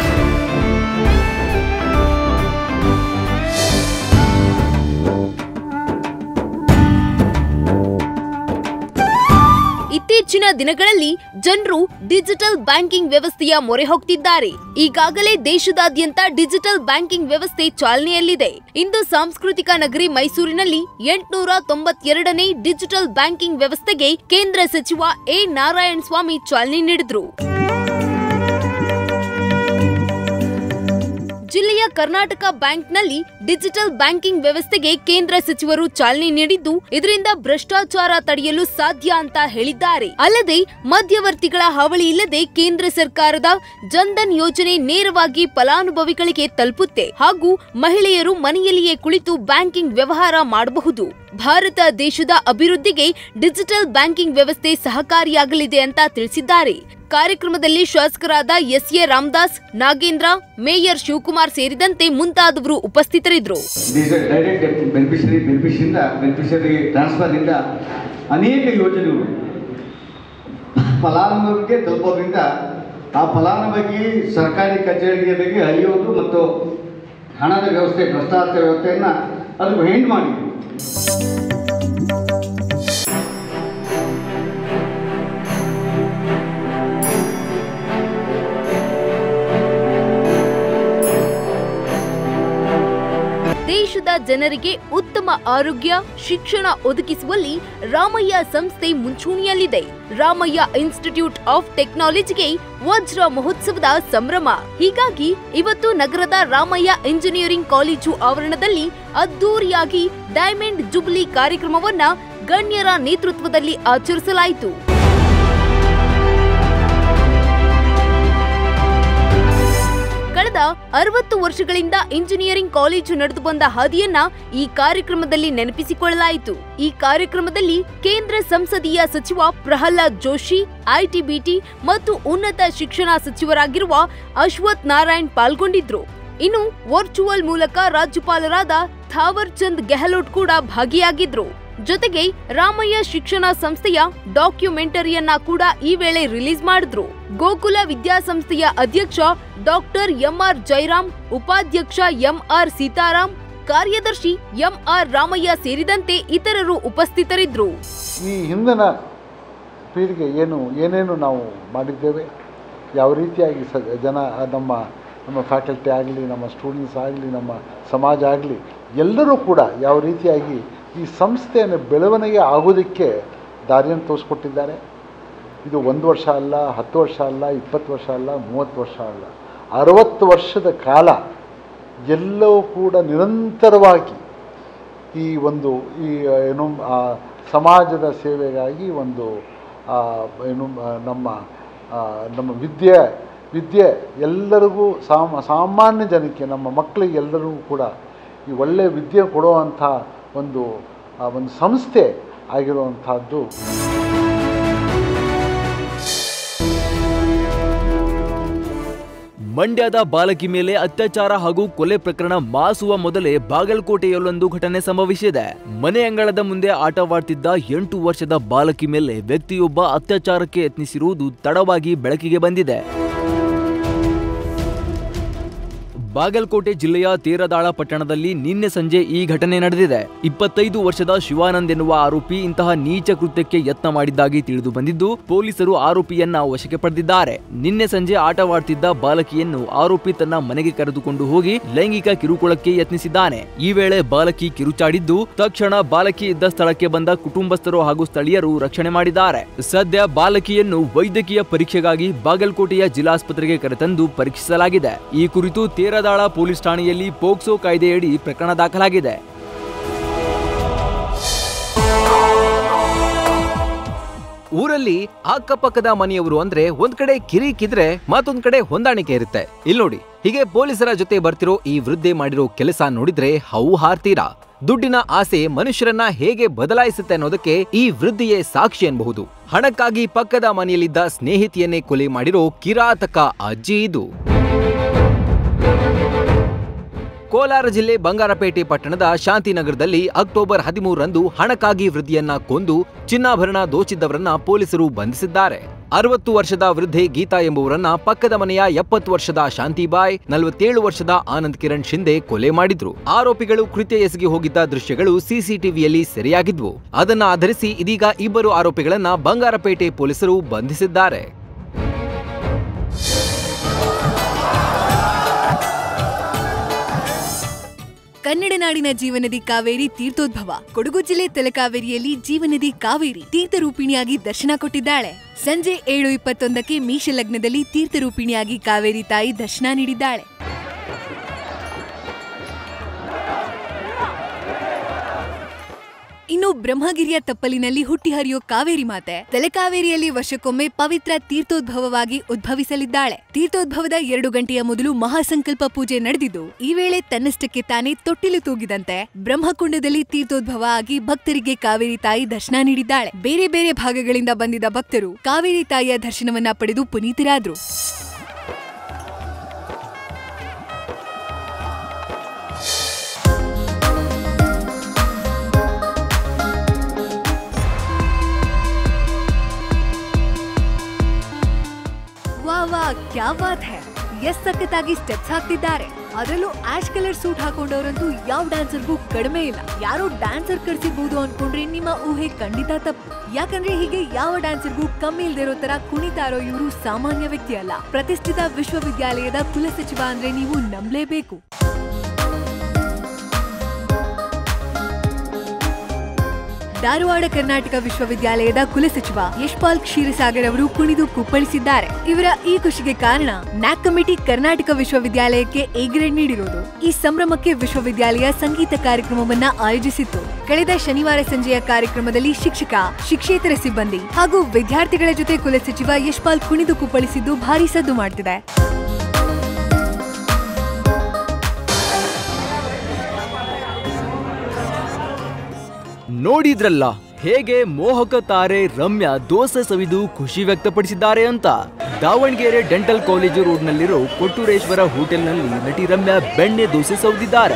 [SPEAKER 18] ಇತ್ತೀಚಿನ ದಿನಗಳಲ್ಲಿ ಜನರು ಡಿಜಿಟಲ್ ಬ್ಯಾಂಕಿಂಗ್ ವ್ಯವಸ್ಥೆಯ ಮೊರೆ ಹೋಗ್ತಿದ್ದಾರೆ ಈಗಾಗಲೇ ದೇಶದಾದ್ಯಂತ ಡಿಜಿಟಲ್ ಬ್ಯಾಂಕಿಂಗ್ ವ್ಯವಸ್ಥೆ ಚಾಲನೆಯಲ್ಲಿದೆ ಇಂದು ಸಾಂಸ್ಕೃತಿಕ ನಗರಿ ಮೈಸೂರಿನಲ್ಲಿ ಎಂಟುನೂರ ತೊಂಬತ್ತೆರಡನೇ ಡಿಜಿಟಲ್ ಬ್ಯಾಂಕಿಂಗ್ ವ್ಯವಸ್ಥೆಗೆ ಕೇಂದ್ರ ಸಚಿವ ಎ ನಾರಾಯಣ ಸ್ವಾಮಿ ಚಾಲನೆ ನೀಡಿದ್ರು ಜಿಲ್ಲೆಯ ಜಿಲ್ಲೆಯ ಕರ್ನಾಟಕ ಬ್ಯಾಂಕ್ನಲ್ಲಿ ಡಿಜಿಟಲ್ ಬ್ಯಾಂಕಿಂಗ್ ವ್ಯವಸ್ಥೆಗೆ ಕೇಂದ್ರ ಸಚಿವರು ಚಾಲನೆ ನೀಡಿದ್ದು ಇದರಿಂದ ಭ್ರಷ್ಟಾಚಾರ ತಡೆಯಲು ಸಾಧ್ಯ ಅಂತ ಹೇಳಿದ್ದಾರೆ ಅಲ್ಲದೆ ಮಧ್ಯವರ್ತಿಗಳ ಹಾವಳಿ ಇಲ್ಲದೆ ಕೇಂದ್ರ ಸರ್ಕಾರದ ಜನ್ಧನ್ ಯೋಜನೆ ನೇರವಾಗಿ ಫಲಾನುಭವಿಗಳಿಗೆ ತಲುಪುತ್ತೆ ಹಾಗೂ ಮಹಿಳೆಯರು ಮನೆಯಲ್ಲಿಯೇ ಕುಳಿತು ಬ್ಯಾಂಕಿಂಗ್ ವ್ಯವಹಾರ ಮಾಡಬಹುದು ಭಾರತ ದೇಶದ ಅಭಿವೃದ್ಧಿಗೆ ಡಿಜಿಟಲ್ ಬ್ಯಾಂಕಿಂಗ್ ವ್ಯವಸ್ಥೆ ಸಹಕಾರಿಯಾಗಲಿದೆ ಅಂತ ತಿಳಿಸಿದ್ದಾರೆ ಕಾರ್ಯಕ್ರಮದಲ್ಲಿ ಶಾಸಕರಾದ S A Ramdas Nagendra mayor Shivakumar ಸೇರಿದಂತೆ ಮುಂತಾದವರು ಉಪಸ್ಥಿತರಿದ್ದರು
[SPEAKER 19] ಡೈರೆಕ್ಟ್ ಬೆನಿಫಿಷರಿ ಬೆನಿಫಿಷರಿಂದ ಬೆನಿಫಿಷರಿ ಟ್ರಾನ್ಸ್ಫರ್ನಿಂದ ಅನೇಕ ಯೋಜನೆಗಳು ಫಲಾನುಭವಿಗೆ ತಲುಪೋದ್ರಿಂದ ಆ ಫಲಾನುಭವಿ ಸರ್ಕಾರಿ ಕಚೇರಿಗಳಿಗೆ ಹರಿಯೋದು ಮತ್ತು ಹಣದ ವ್ಯವಸ್ಥೆ ಭ್ರಷ್ಟಾಚಾರ ವ್ಯವಸ್ಥೆಯನ್ನು ಅದು ಹೆಂಡ್ ಮಾಡಿದ್ವಿ
[SPEAKER 18] ದೇಶದ ಜನರಿಗೆ ಉತ್ತಮ ಆರೋಗ್ಯ ಶಿಕ್ಷಣ ಒದಗಿಸುವಲ್ಲಿ ರಾಮಯ್ಯ ಸಂಸ್ಥೆ ಮುಂಚೂಣಿಯಲ್ಲಿದೆ ರಾಮಯ್ಯ ಇನ್ಸ್ಟಿಟ್ಯೂಟ್ ಆಫ್ ಟೆಕ್ನಾಲಜಿಗೆ ವಜ್ರ ಮಹೋತ್ಸವದ ಸಂಭ್ರಮ ಹೀಗಾಗಿ ಇವತ್ತು ನಗರದ ರಾಮಯ್ಯ ಇಂಜಿನಿಯರಿಂಗ್ ಕಾಲೇಜು ಆವರಣದಲ್ಲಿ ಅದ್ದೂರಿಯಾಗಿ ಡೈಮಂಡ್ ಜುಬ್ಲಿ ಕಾರ್ಯಕ್ರಮವನ್ನ ಗಣ್ಯರ ನೇತೃತ್ವದಲ್ಲಿ ಆಚರಿಸಲಾಯಿತು ಕಳೆದ ಅರವತ್ತು ವರ್ಷಗಳಿಂದ ಇಂಜಿನಿಯರಿಂಗ್ ಕಾಲೇಜು ನಡೆದು ಬಂದ ಹಾದಿಯನ್ನ ಈ ಕಾರ್ಯಕ್ರಮದಲ್ಲಿ ನೆನಪಿಸಿಕೊಳ್ಳಲಾಯಿತು ಈ ಕಾರ್ಯಕ್ರಮದಲ್ಲಿ ಕೇಂದ್ರ ಸಂಸದೀಯ ಸಚಿವ ಪ್ರಹ್ಲಾದ್ ಜೋಶಿ ಐಟಿಬಿಟಿ ಮತ್ತು ಉನ್ನತ ಶಿಕ್ಷಣ ಸಚಿವರಾಗಿರುವ ಅಶ್ವಥ್ ನಾರಾಯಣ್ ಪಾಲ್ಗೊಂಡಿದ್ರು ಇನ್ನು ವರ್ಚುವಲ್ ಮೂಲಕ ರಾಜ್ಯಪಾಲರಾದ ಥಾವರ್ ಚಂದ್ ಗೆಹ್ಲೋಟ್ ಕೂಡ ಭಾಗಿಯಾಗಿದ್ರು ಜೊತೆಗೆ ರಾಮಯ್ಯ ಶಿಕ್ಷಣ ಸಂಸ್ಥೆಯ ಡಾಕ್ಯುಮೆಂಟರಿಯನ್ನ ಕೂಡ ಈ ವೇಳೆ ರಿಲೀಸ್ ಮಾಡಿದ್ರು ಗೋಕುಲ ವಿದ್ಯಾಸಂಸ್ಥೆಯ ಅಧ್ಯಕ್ಷ ಡಾಕ್ಟರ್ ಎಂಆರ್ ಜೈರಾಮ್ ಉಪಾಧ್ಯಕ್ಷ ಎಂಆರ್ ಸೀತಾರಾಮ್ ಕಾರ್ಯದರ್ಶಿ ಎಂಆರ್ ರಾಮಯ್ಯ ಸೇರಿದಂತೆ ಇತರರು ಉಪಸ್ಥಿತರಿದ್ದರು
[SPEAKER 20] ಈ ಹಿಂದಿನ ಪೀಳಿಗೆ ಏನು ಏನೇನು ನಾವು ಮಾಡಿದ್ದೇವೆ ಯಾವ ರೀತಿಯಾಗಿ ಸ ಜನ ನಮ್ಮ ನಮ್ಮ ಫ್ಯಾಕಲ್ಟಿ ಆಗಲಿ ನಮ್ಮ ಸ್ಟೂಡೆಂಟ್ಸ್ ಆಗಲಿ ನಮ್ಮ ಸಮಾಜ ಆಗಲಿ ಎಲ್ಲರೂ ಕೂಡ ಯಾವ ರೀತಿಯಾಗಿ ಈ ಸಂಸ್ಥೆಯನ್ನು ಬೆಳವಣಿಗೆ ಆಗೋದಕ್ಕೆ ದಾರಿಯನ್ನು ತೋರಿಸ್ಕೊಟ್ಟಿದ್ದಾರೆ ಇದು ಒಂದು ವರ್ಷ ಅಲ್ಲ ಹತ್ತು ವರ್ಷ ಅಲ್ಲ ಇಪ್ಪತ್ತು ವರ್ಷ ಅಲ್ಲ ಮೂವತ್ತು ವರ್ಷ ಅಲ್ಲ ಅರವತ್ತು ವರ್ಷದ ಕಾಲ ಎಲ್ಲವೂ ಕೂಡ ನಿರಂತರವಾಗಿ ಈ ಒಂದು ಈ ಏನು ಆ, ಸಮಾಜದ ಸೇವೆಗಾಗಿ ಒಂದು ಆ, ಏನು ಆ, ನಮ್ಮ ಆ, ನಮ್ಮ ವಿದ್ಯೆ ವಿದ್ಯೆ ಎಲ್ಲರಿಗೂ ಸಾಮ ಸಾಮಾನ್ಯ ಜನಕ್ಕೆ ನಮ್ಮ ಮಕ್ಕಳಿಗೆ ಎಲ್ಲರಿಗೂ ಕೂಡ ಈ ಒಳ್ಳೆಯ ವಿದ್ಯೆ ಕೊಡುವಂಥ ಒಂದು ಆ, ಒಂದು ಸಂಸ್ಥೆ ಆಗಿರುವಂಥದ್ದು
[SPEAKER 1] ಮಂಡ್ಯದ ಬಾಲಕಿ ಮೇಲೆ ಅತ್ಯಾಚಾರ ಹಾಗೂ ಕೊಲೆ ಪ್ರಕರಣ ಮಾಸುವ ಮೊದಲೇ ಬಾಗಲಕೋಟೆಯಲ್ಲೊಂದು ಘಟನೆ ಸಂಭವಿಸಿದೆ ಮನೆ ಅಂಗಳದ ಮುಂದೆ ಆಟವಾಡ್ತಿದ್ದ ಎಂಟು ವರ್ಷದ ಬಾಲಕಿ ಮೇಲೆ ವ್ಯಕ್ತಿಯೊಬ್ಬ ಅತ್ಯಾಚಾರಕ್ಕೆ ಯತ್ನಿಸಿರುವುದು ತಡವಾಗಿ ಬೆಳಕಿಗೆ ಬಂದಿದೆ ಬಾಗಲಕೋಟೆ ಜಿಲ್ಲೆಯ ತೇರದಾಳ ಪಟ್ಟಣದಲ್ಲಿ ನಿನ್ನೆ ಸಂಜೆ ಈ ಘಟನೆ ನಡೆದಿದೆ ಇಪ್ಪತ್ತೈದು ವರ್ಷದ ಶಿವಾನಂದ್ ಎನ್ನುವ ಆರೋಪಿ ಇಂತಹ ನೀಚ ಕೃತ್ಯಕ್ಕೆ ಯತ್ನ ಮಾಡಿದ್ದಾಗಿ ತಿಳಿದು ಬಂದಿದ್ದು ಪೊಲೀಸರು ಆರೋಪಿಯನ್ನ ವಶಕ್ಕೆ ಪಡೆದಿದ್ದಾರೆ ನಿನ್ನೆ ಸಂಜೆ ಆಟವಾಡ್ತಿದ್ದ ಬಾಲಕಿಯನ್ನು ಆರೋಪಿ ತನ್ನ ಮನೆಗೆ ಕರೆದುಕೊಂಡು ಹೋಗಿ ಲೈಂಗಿಕ ಕಿರುಕುಳಕ್ಕೆ ಯತ್ನಿಸಿದ್ದಾನೆ ಈ ವೇಳೆ ಬಾಲಕಿ ಕಿರುಚಾಡಿದ್ದು ತಕ್ಷಣ ಬಾಲಕಿ ಇದ್ದ ಸ್ಥಳಕ್ಕೆ ಬಂದ ಕುಟುಂಬಸ್ಥರು ಹಾಗೂ ಸ್ಥಳೀಯರು ರಕ್ಷಣೆ ಮಾಡಿದ್ದಾರೆ ಸದ್ಯ ಬಾಲಕಿಯನ್ನು ವೈದ್ಯಕೀಯ ಪರೀಕ್ಷೆಗಾಗಿ ಬಾಗಲಕೋಟೆಯ ಜಿಲ್ಲಾಸ್ಪತ್ರೆಗೆ ಕರೆತಂದು ಪರೀಕ್ಷಿಸಲಾಗಿದೆ ಈ ಕುರಿತು ತೇರದಾಳ ಪೊಲೀಸ್ ಠಾಣೆಯಲ್ಲಿ ಪೋಕ್ಸೋ ಕಾಯ್ದೆಯಡಿ ಪ್ರಕರಣ ದಾಖಲಾಗಿದೆ
[SPEAKER 9] ಊರಲ್ಲಿ ಅಕ್ಕಪಕ್ಕದ ಮನೆಯವರು ಅಂದ್ರೆ ಒಂದ್ ಕಡೆ ಕಿರಿಕಿದ್ರೆ ಮತ್ತೊಂದ್ ಕಡೆ ಹೊಂದಾಣಿಕೆ ಇರುತ್ತೆ ಇಲ್ಲಿ ನೋಡಿ ಹೀಗೆ ಪೊಲೀಸರ ಜೊತೆ ಬರ್ತಿರೋ ಈ ವೃದ್ಧೆ ಮಾಡಿರೋ ಕೆಲಸ ನೋಡಿದ್ರೆ ಹವು ಹಾರ್ತೀರಾ ದುಡ್ಡಿನ ಆಸೆ ಮನುಷ್ಯರನ್ನ ಹೇಗೆ ಬದಲಾಯಿಸುತ್ತೆ ಅನ್ನೋದಕ್ಕೆ ಈ ವೃದ್ಧಿಯೇ ಸಾಕ್ಷಿ ಎನ್ನಬಹುದು ಹಣಕ್ಕಾಗಿ ಪಕ್ಕದ ಮನೆಯಲ್ಲಿದ್ದ ಸ್ನೇಹಿತೆಯನ್ನೇ ಕೊಲೆ ಮಾಡಿರೋ ಕಿರಾತಕ ಅಜ್ಜಿ ಇದು ಕೋಲಾರ ಜಿಲ್ಲೆ ಬಂಗಾರಪೇಟೆ ಪಟ್ಟಣದ ಶಾಂತಿನಗರದಲ್ಲಿ ಅಕ್ಟೋಬರ್ ಹದಿಮೂರರಂದು ಹಣಕ್ಕಾಗಿ ವೃದ್ಧಿಯನ್ನ ಕೊಂದು ಚಿನ್ನಾಭರಣ ದೋಚಿದ್ದವರನ್ನ ಪೊಲೀಸರು ಬಂಧಿಸಿದ್ದಾರೆ ಅರವತ್ತು ವರ್ಷದ ವೃದ್ಧೆ ಗೀತಾ ಎಂಬುವರನ್ನ ಪಕ್ಕದ ಮನೆಯ ಎಪ್ಪತ್ತು ವರ್ಷದ ಶಾಂತಿಬಾಯ್ ನಲವತ್ತೇಳು ವರ್ಷದ ಆನಂದ್ ಕಿರಣ್ ಶಿಂದೆ ಕೊಲೆ ಮಾಡಿದ್ರು ಆರೋಪಿಗಳು ಕೃತ್ಯ ಎಸಗಿ ಹೋಗಿದ್ದ ದೃಶ್ಯಗಳು ಸಿಸಿಟಿವಿಯಲ್ಲಿ ಸೆರೆಯಾಗಿದ್ವು ಅದನ್ನ ಆಧರಿಸಿ ಇದೀಗ ಇಬ್ಬರು ಆರೋಪಿಗಳನ್ನ ಬಂಗಾರಪೇಟೆ ಪೊಲೀಸರು ಬಂಧಿಸಿದ್ದಾರೆ
[SPEAKER 12] ಕನ್ನಡ ನಾಡಿನ ಜೀವನದಿ ಕಾವೇರಿ ತೀರ್ಥೋದ್ಭವ ಕೊಡಗು ಜಿಲ್ಲೆ ತಲಕಾವೇರಿಯಲ್ಲಿ ಜೀವನದಿ ಕಾವೇರಿ ತೀರ್ಥರೂಪಿಣಿಯಾಗಿ ದರ್ಶನ ಕೊಟ್ಟಿದ್ದಾಳೆ ಸಂಜೆ ಏಳು ಇಪ್ಪತ್ತೊಂದಕ್ಕೆ ಮೀಶಲಗ್ನದಲ್ಲಿ ತೀರ್ಥರೂಪಿಣಿಯಾಗಿ ಕಾವೇರಿ ತಾಯಿ ದರ್ಶನ ನೀಡಿದ್ದಾಳೆ ಇನ್ನು ಬ್ರಹ್ಮಗಿರಿಯ ತಪ್ಪಲಿನಲ್ಲಿ ಹುಟ್ಟಿ ಹರಿಯೋ ಕಾವೇರಿ ಮಾತೆ ತಲೆಕಾವೇರಿಯಲ್ಲಿ ವರ್ಷಕ್ಕೊಮ್ಮೆ ಪವಿತ್ರ ತೀರ್ಥೋದ್ಭವವಾಗಿ ಉದ್ಭವಿಸಲಿದ್ದಾಳೆ ತೀರ್ಥೋದ್ಭವದ ಎರಡು ಗಂಟೆಯ ಮೊದಲು ಮಹಾಸಂಕಲ್ಪ ಪೂಜೆ ನಡೆದಿದ್ದು ಈ ವೇಳೆ ತನ್ನಷ್ಟಕ್ಕೆ ತಾನೇ ತೊಟ್ಟಿಲು ತೂಗಿದಂತೆ ಬ್ರಹ್ಮಕುಂಡದಲ್ಲಿ ತೀರ್ಥೋದ್ಭವ ಆಗಿ ಭಕ್ತರಿಗೆ ಕಾವೇರಿ ತಾಯಿ ದರ್ಶನ ನೀಡಿದ್ದಾಳೆ ಬೇರೆ ಬೇರೆ ಭಾಗಗಳಿಂದ ಬಂದಿದ್ದ ಭಕ್ತರು ಕಾವೇರಿ ತಾಯಿಯ ದರ್ಶನವನ್ನ ಪಡೆದು ಪುನೀತರಾದ್ರು ವಾ ವಾ ಕ್ಯಾ ಬಾತ್ ಹೈ ಎಸ್ ಸಖತ್ತಾಗಿ ಸ್ಟೆಪ್ಸ್ ಹಾಕ್ತಿದ್ದಾರೆ ಅದರಲ್ಲೂ ಆಶ್ ಕಲರ್ ಸೂಟ್ ಹಾಕೊಂಡವರಂತೂ ಯಾವ ಡ್ಯಾನ್ಸರ್ಗೂ ಕಡಿಮೆ ಇಲ್ಲ ಯಾರೋ ಡ್ಯಾನ್ಸರ್ ಕರ್ಸಿರ್ಬೋದು ಅನ್ಕೊಂಡ್ರೆ ನಿಮ್ಮ ಊಹೆ ಖಂಡಿತ ತಪ್ಪು ಯಾಕಂದ್ರೆ ಹೀಗೆ ಯಾವ ಡ್ಯಾನ್ಸರ್ಗೂ ಕಮ್ಮಿ ಇಲ್ದೇ ಇರೋ ತರ ಕುಣಿತಾ ಇರೋ ಇವರು ಸಾಮಾನ್ಯ ವ್ಯಕ್ತಿ ಅಲ್ಲ ಪ್ರತಿಷ್ಠಿತ ವಿಶ್ವವಿದ್ಯಾಲಯದ ಕುಲಸಚಿವ ಅಂದ್ರೆ ನೀವು ನಂಬಲೇಬೇಕು ಧಾರವಾಡ ಕರ್ನಾಟಕ ವಿಶ್ವವಿದ್ಯಾಲಯದ ಕುಲಸಚಿವ ಯಶ್ಪಾಲ್ ಕ್ಷೀರಸಾಗರ್ ಅವರು ಕುಣಿದು ಕುಪ್ಪಳಿಸಿದ್ದಾರೆ ಇವರ ಈ ಖುಷಿಗೆ ಕಾರಣ ನ್ಯಾಕ್ ಕಮಿಟಿ ಕರ್ನಾಟಕ ವಿಶ್ವವಿದ್ಯಾಲಯಕ್ಕೆ ಎ ಗ್ರೇಡ್ ನೀಡಿರೋದು ಈ ಸಂಭ್ರಮಕ್ಕೆ ವಿಶ್ವವಿದ್ಯಾಲಯ ಸಂಗೀತ ಕಾರ್ಯಕ್ರಮವನ್ನ ಆಯೋಜಿಸಿತ್ತು ಕಳೆದ ಶನಿವಾರ ಸಂಜೆಯ ಕಾರ್ಯಕ್ರಮದಲ್ಲಿ ಶಿಕ್ಷಕ ಶಿಕ್ಷೇತರ ಸಿಬ್ಬಂದಿ ಹಾಗೂ ವಿದ್ಯಾರ್ಥಿಗಳ ಜೊತೆ ಕುಲಸಚಿವ ಯಶ್ಪಾಲ್ ಕುಣಿದು ಕುಪ್ಪಳಿಸಿದ್ದು ಭಾರಿ ಸದ್ದು ಮಾಡ್ತಿದೆ
[SPEAKER 1] ನೋಡಿದ್ರಲ್ಲ ಹೇಗೆ ಮೋಹಕ ತಾರೆ ರಮ್ಯಾ ದೋಸೆ ಸವಿದು ಖುಷಿ ವ್ಯಕ್ತಪಡಿಸಿದ್ದಾರೆ ಅಂತ ದಾವಣಗೆರೆ ಡೆಂಟಲ್ ಕಾಲೇಜು ರೋಡ್ನಲ್ಲಿರೋ ಕೊಟ್ಟೂರೇಶ್ವರ ಹೋಟೆಲ್ನಲ್ಲಿ ನಟಿ ರಮ್ಯಾ ಬೆಣ್ಣೆ ದೋಸೆ ಸವಿದಿದ್ದಾರೆ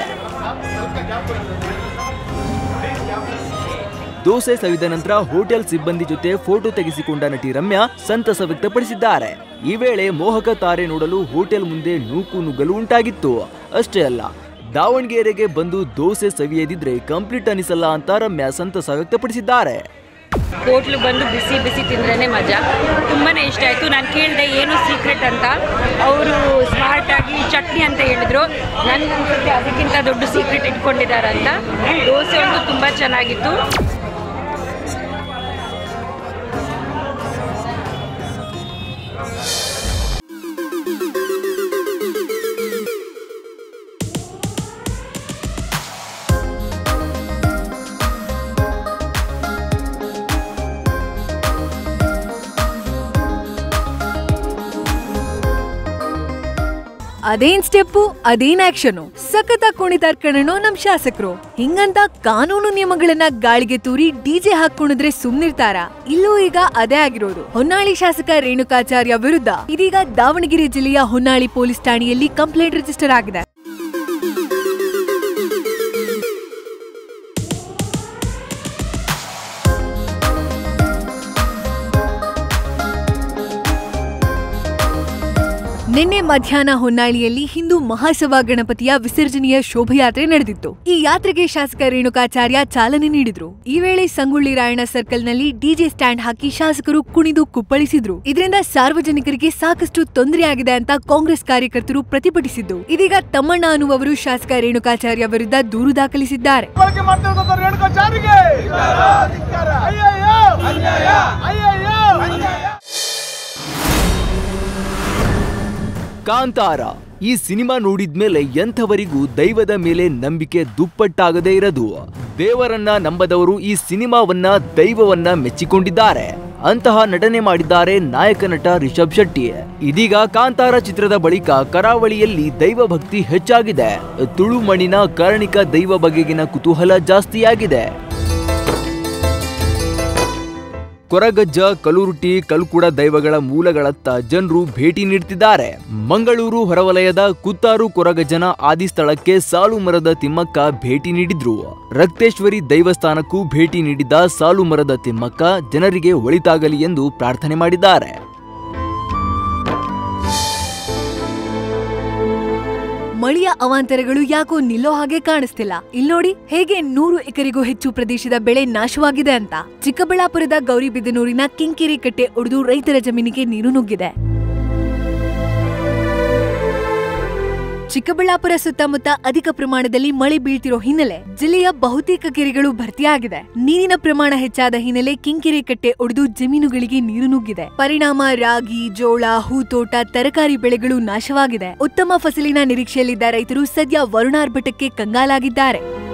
[SPEAKER 1] ದೋಸೆ ಸವಿದ ನಂತರ ಹೋಟೆಲ್ ಸಿಬ್ಬಂದಿ ಜೊತೆ ಫೋಟೋ ತೆಗೆಸಿಕೊಂಡ ನಟಿ ರಮ್ಯಾ ಸಂತಸ ವ್ಯಕ್ತಪಡಿಸಿದ್ದಾರೆ ಈ ವೇಳೆ ಮೋಹಕ ತಾರೆ ನೋಡಲು ಹೋಟೆಲ್ ಮುಂದೆ ನೂಕು ನುಗ್ಗಲು ಉಂಟಾಗಿತ್ತು ಅಷ್ಟೇ ಅಲ್ಲ ದಾವಣಗೆರೆಗೆ ಬಂದು ದೋಸೆ ಸವಿಯದಿದ್ರೆ ಕಂಪ್ಲೀಟ್ ಅನಿಸಲ್ಲ ಅಂತ ರಮ್ಯಾ ಸಂತಸ ವ್ಯಕ್ತಪಡಿಸಿದ್ದಾರೆ
[SPEAKER 21] ಹೋಟ್ಲು ಬಂದು ಬಿಸಿ ಬಿಸಿ ತಿಂದ್ರೇ ಮಜಾ ತುಂಬಾ ಇಷ್ಟ ಆಯಿತು ನಾನು ಕೇಳಿದೆ ಏನು ಸೀಕ್ರೆಟ್ ಅಂತ ಅವರು ಸ್ಮಾರ್ಟಾಗಿ ಚಟ್ನಿ ಅಂತ ಹೇಳಿದ್ರು ನನಗನ್ಸುತ್ತೆ ಅದಕ್ಕಿಂತ ದೊಡ್ಡ ಸೀಕ್ರೆಟ್ ಇಟ್ಕೊಂಡಿದ್ದಾರೆ ಅಂತ ದೋಸೆ ಒಂದು ತುಂಬ ಚೆನ್ನಾಗಿತ್ತು
[SPEAKER 12] ಅದೇನ್ ಸ್ಟೆಪ್ಪು ಅದೇನ್ ಆಕ್ಷನ್ ಸಖತ್ ಕುಣಿತಾರ್ ಕಣನೋ ನಮ್ ಶಾಸಕರು ಹಿಂಗಂತ ಕಾನೂನು ನಿಯಮಗಳನ್ನ ಗಾಳಿಗೆ ತೂರಿ ಡಿಜೆ ಹಾಕೊಂಡಿದ್ರೆ ಸುಮ್ನಿರ್ತಾರ ಇಲ್ಲೂ ಈಗ ಅದೇ ಆಗಿರೋದು ಹೊನ್ನಾಳಿ ಶಾಸಕ ರೇಣುಕಾಚಾರ್ಯ ವಿರುದ್ಧ ಇದೀಗ ದಾವಣಗೆರೆ ಜಿಲ್ಲೆಯ ಹೊನ್ನಾಳಿ ಪೊಲೀಸ್ ಠಾಣೆಯಲ್ಲಿ ಕಂಪ್ಲೇಂಟ್ ರಿಜಿಸ್ಟರ್ ಆಗಿದೆ ನಿನ್ನೆ ಮಧ್ಯಾಹ್ನ ಹೊನ್ನಾಳಿಯಲ್ಲಿ ಹಿಂದೂ ಮಹಾಸಭಾ ಗಣಪತಿಯ ವಿಸರ್ಜನೆಯ ಶೋಭಯಾತ್ರೆ ನಡೆದಿತ್ತು ಈ ಯಾತ್ರೆಗೆ ಶಾಸಕ ರೇಣುಕಾಚಾರ್ಯ ಚಾಲನೆ ನೀಡಿದ್ರು ಈ ವೇಳೆ ಸಂಗೊಳ್ಳಿ ರಾಯಣ್ಣ ಸರ್ಕಲ್ನಲ್ಲಿ ಡಿಜೆ ಸ್ಟ್ಯಾಂಡ್ ಹಾಕಿ ಶಾಸಕರು ಕುಣಿದು ಕುಪ್ಪಳಿಸಿದ್ರು ಇದರಿಂದ ಸಾರ್ವಜನಿಕರಿಗೆ ಸಾಕಷ್ಟು ತೊಂದರೆಯಾಗಿದೆ ಅಂತ ಕಾಂಗ್ರೆಸ್ ಕಾರ್ಯಕರ್ತರು ಪ್ರತಿಭಟಿಸಿದ್ದು ಇದೀಗ ತಮ್ಮಣ್ಣ ಅನ್ನುವವರು ಶಾಸಕ ರೇಣುಕಾಚಾರ್ಯ ವಿರುದ್ಧ ದೂರು ದಾಖಲಿಸಿದ್ದಾರೆ
[SPEAKER 15] ಬಳಕೆ ಮಾಡ್ತಿರೋದು ರೇಣುಕಾಚಾರಿಗೆ ಅಯ್ಯಯ್ಯೋ ಅಯ್ಯಯ್ಯೋ
[SPEAKER 1] ಕಾಂತಾರ ಈ ಸಿನಿಮಾ ನೋಡಿದ್ಮೇಲೆ ಎಂಥವರಿಗೂ ದೈವದ ಮೇಲೆ ನಂಬಿಕೆ ದುಪ್ಪಟ್ಟಾಗದೇ ಇರದು ದೇವರನ್ನ ನಂಬದವರು ಈ ಸಿನಿಮಾವನ್ನ ದೈವವನ್ನ ಮೆಚ್ಚಿಕೊಂಡಿದ್ದಾರೆ ಅಂತಹ ನಟನೆ ಮಾಡಿದ್ದಾರೆ ನಾಯಕ ನಟ ರಿಷಬ್ ಶೆಟ್ಟಿ ಇದೀಗ ಕಾಂತಾರ ಚಿತ್ರದ ಬಳಿಕ ಕರಾವಳಿಯಲ್ಲಿ ದೈವ ಭಕ್ತಿ ಹೆಚ್ಚಾಗಿದೆ ತುಳು ಮಣ್ಣಿನ ಕಾರ್ಣಿಕ ದೈವ ಬಗೆಗಿನ ಕುತೂಹಲ ಜಾಸ್ತಿಯಾಗಿದೆ ಕೊರಗಜ್ಜ ಕಲುರುಟಿ ಕಲ್ಕುಡ ದೈವಗಳ ಮೂಲಗಳತ್ತ ಜನರು ಭೇಟಿ ನೀಡುತ್ತಿದ್ದಾರೆ ಮಂಗಳೂರು ಹೊರವಲಯದ ಕುತ್ತಾರು ಕೊರಗಜ್ಜನ ಆದಿ ಸ್ಥಳಕ್ಕೆ ಸಾಲು ಮರದ ತಿಮ್ಮಕ್ಕ ಭೇಟಿ ನೀಡಿದ್ರು ರಕ್ತೇಶ್ವರಿ ದೈವಸ್ಥಾನಕ್ಕೂ ಭೇಟಿ ನೀಡಿದ್ದ ಸಾಲು ಮರದ ತಿಮ್ಮಕ್ಕ ಜನರಿಗೆ ಒಳಿತಾಗಲಿ ಎಂದು ಪ್ರಾರ್ಥನೆ ಮಾಡಿದ್ದಾರೆ
[SPEAKER 12] ಮಳೆಯ ಅವಾಂತರಗಳು ಯಾಕೋ ನಿಲ್ಲೋ ಹಾಗೆ ಕಾಣಿಸ್ತಿಲ್ಲ ಇಲ್ ನೋಡಿ ಹೇಗೆ ನೂರು ಎಕರೆಗೂ ಹೆಚ್ಚು ಪ್ರದೇಶದ ಬೆಳೆ ನಾಶವಾಗಿದೆ ಅಂತ ಚಿಕ್ಕಬಳ್ಳಾಪುರದ ಗೌರಿಬಿದನೂರಿನ ಕಿಂಕಿರಿ ಕಟ್ಟೆ ಒಡೆದು ರೈತರ ಜಮೀನಿಗೆ ನೀರು ನುಗ್ಗಿದೆ ಚಿಕ್ಕಬಳ್ಳಾಪುರ ಸುತ್ತಮುತ್ತ ಅಧಿಕ ಪ್ರಮಾಣದಲ್ಲಿ ಮಳೆ ಬೀಳ್ತಿರೋ ಹಿನ್ನೆಲೆ ಜಿಲ್ಲೆಯ ಬಹುತೇಕ ಕೆರೆಗಳು ಭರ್ತಿಯಾಗಿದೆ ನೀರಿನ ಪ್ರಮಾಣ ಹೆಚ್ಚಾದ ಹಿನ್ನೆಲೆ ಕಿಂಕೆರೆ ಕಟ್ಟೆ ಒಡೆದು ಜಮೀನುಗಳಿಗೆ ನೀರು ನುಗ್ಗಿದೆ ಪರಿಣಾಮ ರಾಗಿ ಜೋಳ ಹೂತೋಟ ತರಕಾರಿ ಬೆಳೆಗಳು ನಾಶವಾಗಿದೆ ಉತ್ತಮ ಫಸಲಿನ ನಿರೀಕ್ಷೆಯಲ್ಲಿದ್ದ ರೈತರು ಸದ್ಯ ವರುಣಾರ್ಭಟಕ್ಕೆ ಕಂಗಾಲಾಗಿದ್ದಾರೆ